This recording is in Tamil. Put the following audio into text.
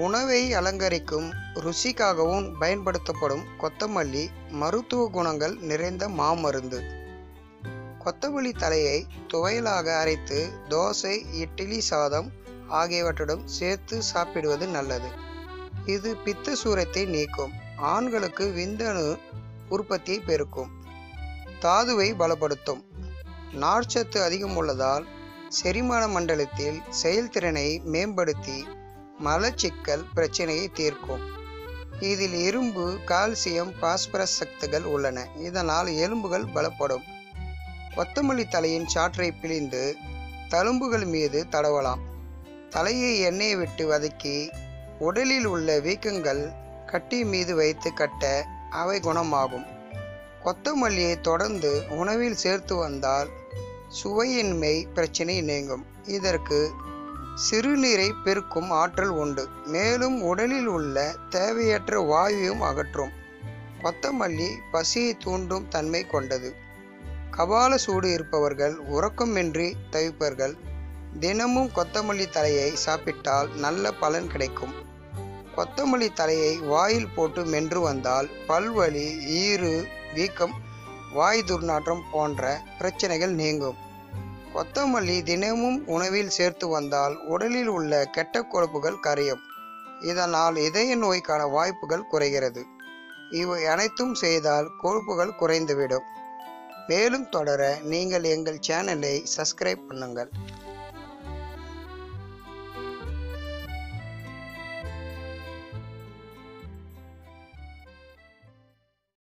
உணவை அலங்கரிக்கும் ருசிக்காகவும் பயன்படுத்தப்படும் கொத்தமல்லி மருத்துவ குணங்கள் நிறைந்த மாமருந்து கொத்தமல்லி தலையை துவையலாக அரைத்து தோசை இட்லி சாதம் ஆகியவற்றுடன் சேர்த்து சாப்பிடுவது நல்லது இது பித்த சூரத்தை நீக்கும் ஆண்களுக்கு விந்தணு உற்பத்தியை பெருக்கும் தாதுவை பலப்படுத்தும் நார்ச்சத்து அதிகம் உள்ளதால் செரிமான மண்டலத்தில் செயல்திறனை மேம்படுத்தி மலச்சிக்கல் பிரச்சனையை தீர்க்கும் இதில் இரும்பு கால்சியம் பாஸ்பரஸ் சத்துகள் உள்ளன இதனால் எலும்புகள் பலப்படும் கொத்தமல்லி தலையின் சாற்றை பிழிந்து தழும்புகள் மீது தடவலாம் தலையை எண்ணெயை விட்டு வதக்கி உடலில் உள்ள வீக்கங்கள் கட்டி மீது வைத்து கட்ட அவை குணமாகும் கொத்தமல்லியை தொடர்ந்து உணவில் சேர்த்து வந்தால் சுவையின்மை பிரச்சனை நீங்கும் இதற்கு சிறுநீரை பெருக்கும் ஆற்றல் உண்டு மேலும் உடலில் உள்ள தேவையற்ற வாயுவும் அகற்றும் கொத்தமல்லி பசியை தூண்டும் தன்மை கொண்டது கபால சூடு இருப்பவர்கள் உறக்கமின்றி தவிப்பவர்கள் தினமும் கொத்தமல்லி தலையை சாப்பிட்டால் நல்ல பலன் கிடைக்கும் கொத்தமல்லி தலையை வாயில் போட்டு மென்று வந்தால் பல்வலி ஈறு வீக்கம் வாய் துர்நாற்றம் போன்ற பிரச்சனைகள் நீங்கும் கொத்தமல்லி தினமும் உணவில் சேர்த்து வந்தால் உடலில் உள்ள கெட்ட கொழுப்புகள் கரையும் இதனால் இதய நோய்க்கான வாய்ப்புகள் குறைகிறது இவை அனைத்தும் செய்தால் கொழுப்புகள் குறைந்துவிடும் மேலும் தொடர நீங்கள் எங்கள் சேனலை சப்ஸ்கிரைப் பண்ணுங்கள்